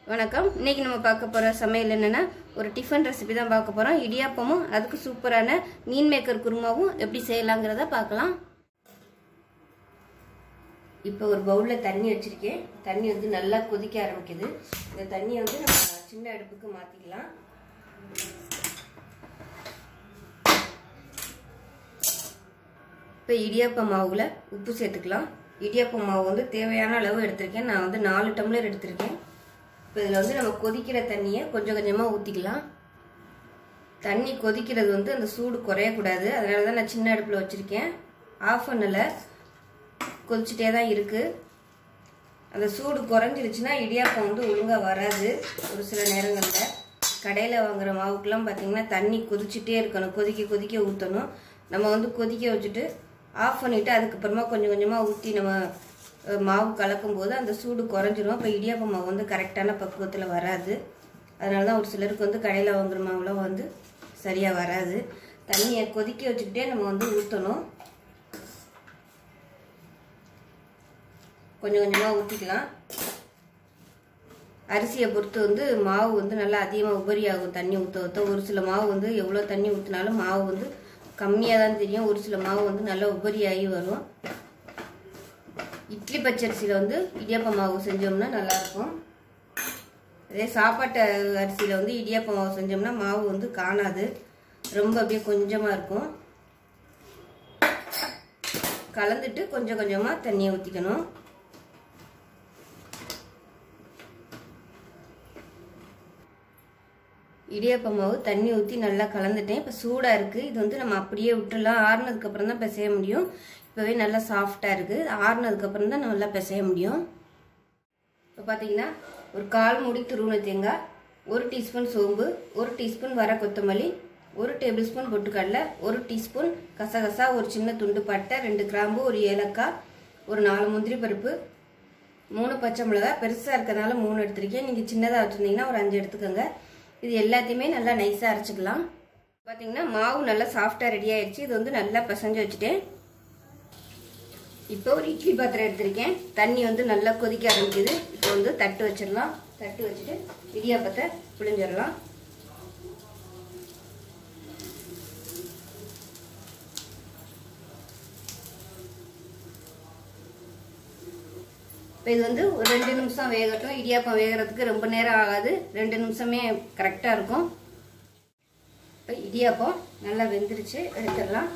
வணக்கம் இன்னைக்கு நம்ம பார்க்க போகிற சமையல் என்னென்னா ஒரு டிஃபன் ரெசிபி தான் பார்க்க போகிறோம் இடியாப்பமும் அதுக்கு சூப்பரான மீன் மேக்கர் குருமாவும் எப்படி செய்யலாங்கிறத பார்க்கலாம் இப்போ ஒரு பவுலில் தண்ணி வச்சுருக்கேன் தண்ணி வந்து நல்லா கொதிக்க ஆரம்பிக்குது இந்த தண்ணியை வந்து நம்ம சின்ன அடுப்புக்கு மாற்றிக்கலாம் இப்போ இடியாப்ப மாவில் உப்பு சேர்த்துக்கலாம் இடியாப்ப மாவு வந்து தேவையான அளவு எடுத்திருக்கேன் நான் வந்து நாலு டம்ளர் எடுத்திருக்கேன் இப்போ இதில் வந்து நம்ம கொதிக்கிற தண்ணியை கொஞ்சம் கொஞ்சமாக ஊற்றிக்கலாம் தண்ணி கொதிக்கிறது வந்து அந்த சூடு குறையக்கூடாது அதனால தான் நான் சின்ன அடுப்பில் வச்சுருக்கேன் ஆஃப் பண்ணலை கொதிச்சுட்டே தான் இருக்குது அந்த சூடு குறைஞ்சிருச்சுன்னா இடியாப்பம் வந்து ஒழுங்காக வராது ஒரு சில நேரங்களில் கடையில் வாங்குற மாவுக்கெல்லாம் பார்த்திங்கன்னா தண்ணி கொதிச்சுட்டே இருக்கணும் கொதிக்க கொதிக்க ஊற்றணும் நம்ம வந்து கொதிக்க வச்சுட்டு ஆஃப் பண்ணிவிட்டு அதுக்கப்புறமா கொஞ்சம் கொஞ்சமாக ஊற்றி நம்ம மாவு கலக்கும் போது அந்த சூடு குறைஞ்சிரும் இப்போ இடியாப்ப மாவு வந்து கரெக்டான பக்குவத்தில் வராது அதனால தான் ஒரு சிலருக்கு வந்து கடையில் வாங்குற மாவுலாம் வந்து சரியாக வராது தண்ணியை கொதிக்க வச்சுக்கிட்டே நம்ம வந்து ஊற்றணும் கொஞ்சம் கொஞ்சமாக ஊற்றிக்கலாம் அரிசியை பொறுத்து வந்து மாவு வந்து நல்லா அதிகமாக உபரி ஆகும் தண்ணி ஊற்ற ஊற்ற ஒரு சில மாவு வந்து எவ்வளோ தண்ணி ஊற்றினாலும் மாவு வந்து கம்மியாக தான் தெரியும் ஒரு சில மாவு வந்து நல்லா உபரி ஆகி வரும் இட்லி பச்சரிசியில் வந்து இடியாப்ப மாவு செஞ்சோம்னா நல்லாயிருக்கும் அதே சாப்பாட்டு அரிசியில் வந்து இடியாப்ப மாவு செஞ்சோம்னா மாவு வந்து காணாது ரொம்ப அப்படியே கொஞ்சமாக இருக்கும் கலந்துட்டு கொஞ்சம் கொஞ்சமாக தண்ணியை ஊற்றிக்கணும் இடியாப்ப மாவு தண்ணி ஊற்றி நல்லா கலந்துட்டேன் இப்போ சூடாக இருக்குது இது வந்து நம்ம அப்படியே விட்டுடலாம் ஆறுனதுக்கப்புறம் தான் பிசைய முடியும் இப்போவே நல்லா சாஃப்டாக இருக்குது ஆறுனதுக்கப்புறம் தான் நல்லா பிசைய முடியும் இப்போ பார்த்தீங்கன்னா ஒரு கால் மூடி துருவண தேங்காய் ஒரு டீஸ்பூன் சோம்பு ஒரு டீஸ்பூன் வர கொத்தமல்லி ஒரு டேபிள் ஸ்பூன் பொட்டுக்கடலை ஒரு டீஸ்பூன் கசகசா ஒரு சின்ன துண்டு பட்டை ரெண்டு கிராம்பு ஒரு ஏலக்காய் ஒரு நாலு முந்திரி பருப்பு மூணு பச்சை மிளகாய் பெருசாக இருக்கிறதுனால மூணு எடுத்திருக்கேன் நீங்கள் சின்னதாக வச்சுருந்தீங்கன்னா ஒரு அஞ்சு எடுத்துக்கோங்க இது எல்லாத்தையுமே நல்லா நைஸாக அரைச்சிக்கலாம் பார்த்தீங்கன்னா மாவு நல்லா சாஃப்டாக ரெடி ஆயிடுச்சு இது வந்து நல்லா பசஞ்சு வச்சுட்டேன் இப்போ ஒரு இட்லி பாத்திரம் எடுத்திருக்கேன் தண்ணி வந்து நல்லா கொதிக்க ஆரம்பிக்குது இப்போ வந்து தட்டு வச்சிடலாம் தட்டு வச்சுட்டு இடியாப்பத்தை புளிஞ்சிடலாம் இப்போ இது வந்து ஒரு ரெண்டு நிமிஷம் வேகட்டும் இடியாப்பம் வேகிறதுக்கு ரொம்ப நேரம் ஆகாது ரெண்டு நிமிஷமே கரெக்டாக இருக்கும் இப்போ இடியாப்பம் நல்லா வெந்துருச்சு எடுத்துடலாம்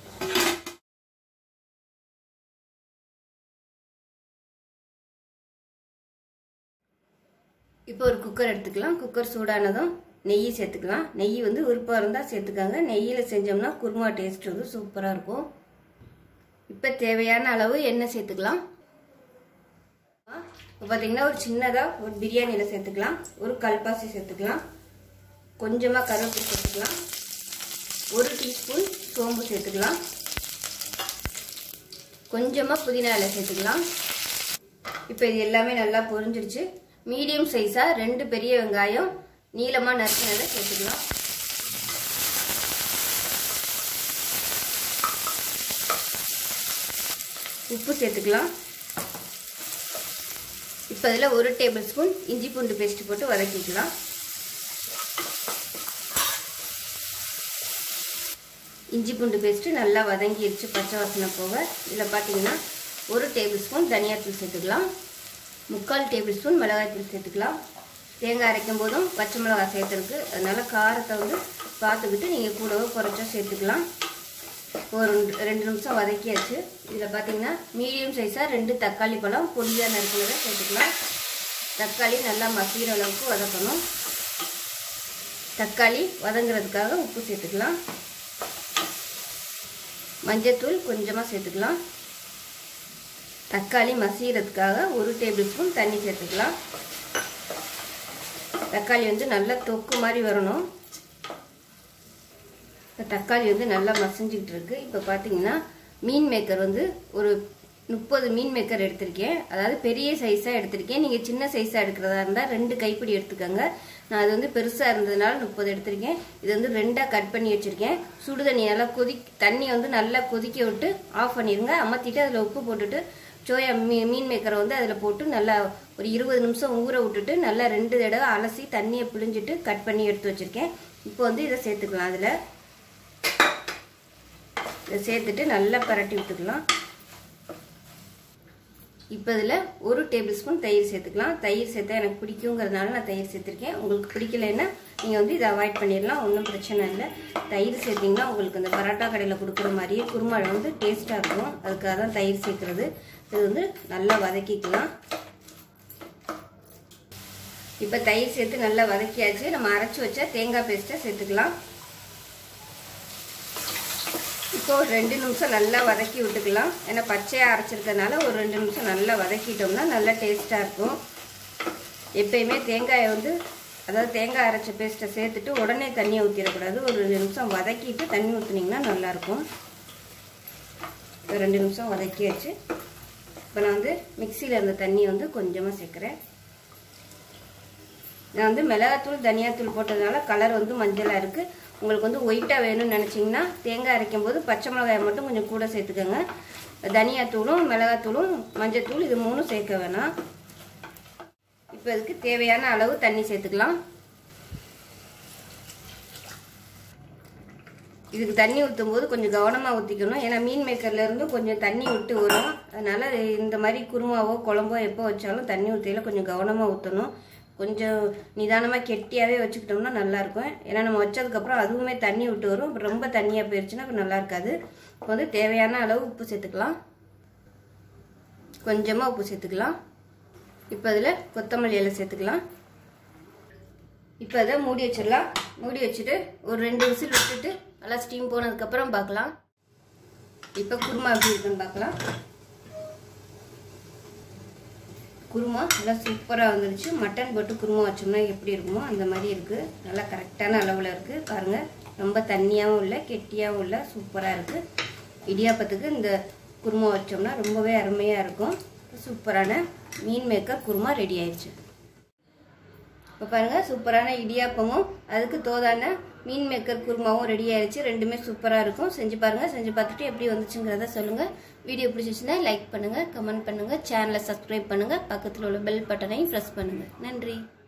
இப்போ ஒரு குக்கர் எடுத்துக்கலாம் குக்கர் சூடானதும் நெய் சேர்த்துக்கலாம் நெய் வந்து விருப்பம் இருந்தால் சேர்த்துக்காங்க நெய்யில் செஞ்சோம்னா குருமா டேஸ்ட் வந்து சூப்பராக இருக்கும் இப்போ தேவையான அளவு எண்ணெய் சேர்த்துக்கலாம் இப்போ பார்த்தீங்கன்னா ஒரு சின்னதாக ஒரு பிரியாணியில் சேர்த்துக்கலாம் ஒரு கல்பாசி சேர்த்துக்கலாம் கொஞ்சமாக கருவேப்பிலை சேர்த்துக்கலாம் ஒரு டீஸ்பூன் சோம்பு சேர்த்துக்கலாம் கொஞ்சமாக புதினா இலை சேர்த்துக்கலாம் இப்போ இது எல்லாமே நல்லா பொரிஞ்சிடுச்சு மீடியம் சைஸாக ரெண்டு பெரிய வெங்காயம் நீளமாக நறுக்கினதை சேர்த்துக்கலாம் உப்பு சேர்த்துக்கலாம் இப்போ அதில் ஒரு டேபிள் ஸ்பூன் இஞ்சி பூண்டு பேஸ்ட் போட்டு வதக்கிக்கலாம் இஞ்சி பூண்டு பேஸ்ட்டு நல்லா வதங்கிடுச்சு பச்சை வாசனை போக இதில் பார்த்தீங்கன்னா ஒரு டேபிள் ஸ்பூன் தனியாத்தூள் சேர்த்துக்கலாம் முக்கால் டேபிள் ஸ்பூன் மிளகாய்த்தூள் சேர்த்துக்கலாம் தேங்காய் அரைக்கும் போதும் பச்சை மிளகாய் சேர்த்துருக்கு அதனால் காரத்தை வந்து பார்த்துக்கிட்டு நீங்கள் கூடவோ குறைச்சோ சேர்த்துக்கலாம் ஒரு ரெண்டு நிமிஷம் வதக்கியாச்சு இதில் பார்த்தீங்கன்னா மீடியம் சைஸாக ரெண்டு தக்காளி பழம் பொடியாக நறுக்கிறத சேர்த்துக்கலாம் தக்காளி நல்லா மசிகிற அளவுக்கு வதக்கணும் தக்காளி வதங்குறதுக்காக உப்பு சேர்த்துக்கலாம் மஞ்சத்தூள் கொஞ்சமாக சேர்த்துக்கலாம் தக்காளி மசிகிறதுக்காக ஒரு டேபிள் ஸ்பூன் தண்ணி சேர்த்துக்கலாம் தக்காளி வந்து நல்லா தொக்கு மாதிரி வரணும் இப்போ தக்காளி வந்து நல்லா மசிஞ்சிக்கிட்டு இருக்கு இப்போ பார்த்தீங்கன்னா மீன் மேக்கர் வந்து ஒரு முப்பது மீன் மேக்கர் எடுத்திருக்கேன் அதாவது பெரிய சைஸாக எடுத்திருக்கேன் நீங்கள் சின்ன சைஸாக எடுக்கிறதா இருந்தால் ரெண்டு கைப்பிடி எடுத்துக்கோங்க நான் அது வந்து பெருசாக இருந்ததுனால முப்பது எடுத்திருக்கேன் இது வந்து ரெண்டாக கட் பண்ணி வச்சுருக்கேன் சுடு தண்ணி நல்லா கொதி தண்ணி வந்து நல்லா கொதிக்க விட்டு ஆஃப் பண்ணிடுங்க அமர்த்திட்டு அதில் உப்பு போட்டுட்டு சோயா மீ மீன் மேக்கரை வந்து அதில் போட்டு நல்லா ஒரு இருபது நிமிஷம் ஊற விட்டுட்டு நல்லா ரெண்டு தடவை அலசி தண்ணியை பிழிஞ்சிட்டு கட் பண்ணி எடுத்து வச்சுருக்கேன் இப்போ வந்து இதை சேர்த்துக்கலாம் அதில் இதை சேர்த்துட்டு நல்லா பரட்டி விட்டுக்கலாம் இப்போ இதில் ஒரு டேபிள் ஸ்பூன் தயிர் சேர்த்துக்கலாம் தயிர் சேர்த்தா எனக்கு பிடிக்குங்கிறதுனால நான் தயிர் சேர்த்துருக்கேன் உங்களுக்கு பிடிக்கலைன்னா நீங்கள் வந்து இதை அவாய்ட் பண்ணிடலாம் ஒன்றும் பிரச்சனை இல்லை தயிர் சேர்த்திங்கன்னா உங்களுக்கு இந்த பரோட்டா கடையில் கொடுக்குற மாதிரியே குருமா வந்து டேஸ்ட்டாக இருக்கும் அதுக்காக தான் தயிர் சேர்க்குறது இது வந்து நல்லா வதக்கிக்கலாம் இப்போ தயிர் சேர்த்து நல்லா வதக்கியாச்சு நம்ம அரைச்சி வச்ச தேங்காய் பேஸ்ட்டை சேர்த்துக்கலாம் இப்போ ஒரு ரெண்டு நிமிஷம் நல்லா வதக்கி விட்டுக்கலாம் ஏன்னா பச்சையாக அரைச்சிருக்கனால ஒரு ரெண்டு நிமிஷம் நல்லா வதக்கிட்டோம்னா நல்லா டேஸ்ட்டாக இருக்கும் எப்பயுமே தேங்காயை வந்து அதாவது தேங்காய் அரைச்ச பேஸ்ட்டை சேர்த்துட்டு உடனே தண்ணியை ஊற்றிடக்கூடாது ஒரு ரெண்டு நிமிஷம் வதக்கிட்டு தண்ணி ஊற்றுனீங்கன்னா நல்லாயிருக்கும் ரெண்டு நிமிஷம் வதக்கி வச்சு இப்போ நான் வந்து மிக்சியில் இருந்த தண்ணியை வந்து கொஞ்சமாக சேர்க்குறேன் நான் வந்து மிளகாத்தூள் தனியாத்தூள் போட்டதுனால கலர் வந்து மஞ்சளாக இருக்குது உங்களுக்கு வந்து ஒயிட்டாக வேணும்னு நினச்சிங்கன்னா தேங்காய் அரைக்கும் போது பச்சை மிளகாயை மட்டும் கொஞ்சம் கூட சேர்த்துக்கோங்க தனியாத்தூளும் மிளகாத்தூளும் மஞ்சத்தூள் இது மூணும் சேர்க்க வேணாம் இப்போ இதுக்கு தேவையான அளவு தண்ணி சேர்த்துக்கலாம் இதுக்கு தண்ணி ஊற்றும் போது கொஞ்சம் கவனமாக ஊற்றிக்கணும் ஏன்னா மீன் மேக்கர்லேருந்து கொஞ்சம் தண்ணி விட்டு வரும் அதனால் இந்த மாதிரி குருமாவோ குழம்போ எப்போ வச்சாலும் தண்ணி ஊற்றியில் கொஞ்சம் கவனமாக ஊற்றணும் கொஞ்சம் நிதானமாக கெட்டியாகவே வச்சுக்கிட்டோம்னா நல்லாயிருக்கும் ஏன்னா நம்ம வச்சதுக்கப்புறம் அதுவுமே தண்ணி விட்டு வரும் ரொம்ப தண்ணியாக போயிடுச்சுன்னா நல்லா இருக்காது இப்போ வந்து தேவையான அளவு உப்பு சேர்த்துக்கலாம் கொஞ்சமாக உப்பு சேர்த்துக்கலாம் இப்போ அதில் கொத்தமல்லி இலை சேர்த்துக்கலாம் இப்போ அதை மூடி வச்சிடலாம் மூடி வச்சுட்டு ஒரு ரெண்டு விசில் விட்டுட்டு நல்லா ஸ்டீம் போனதுக்கப்புறம் பார்க்கலாம் இப்போ குருமா எப்படி இருக்குன்னு பார்க்கலாம் குருமா நல்லா சூப்பராக வந்துருச்சு மட்டன் போட்டு குருமா வச்சோம்னா எப்படி இருக்குமோ அந்த மாதிரி இருக்குது நல்லா கரெக்டான அளவில் இருக்குது பாருங்கள் ரொம்ப தண்ணியாகவும் இல்லை கெட்டியாகவும் இல்லை சூப்பராக இருக்குது இடியாப்பத்துக்கு இந்த குருமா வச்சோம்னா ரொம்பவே அருமையாக இருக்கும் சூப்பரான மீன் மேக்கர் குருமா ரெடி ஆயிடுச்சு இப்போ பாருங்கள் சூப்பரான இடியாப்பமும் அதுக்கு தோதான மீன் மேக்கர் குருமாவும் ரெடி ஆயிடுச்சு ரெண்டுமே சூப்பராக இருக்கும் செஞ்சு பாருங்கள் செஞ்சு பார்த்துட்டு எப்படி வந்துச்சுங்கிறத சொல்லுங்கள் வீடியோ பிடிச்சிச்சுன்னா லைக் பண்ணுங்கள் கமெண்ட் பண்ணுங்கள் சேனலை சப்ஸ்கிரைப் பண்ணுங்கள் பக்கத்தில் உள்ள பெல் பட்டனையும் ப்ரெஸ் பண்ணுங்கள் நன்றி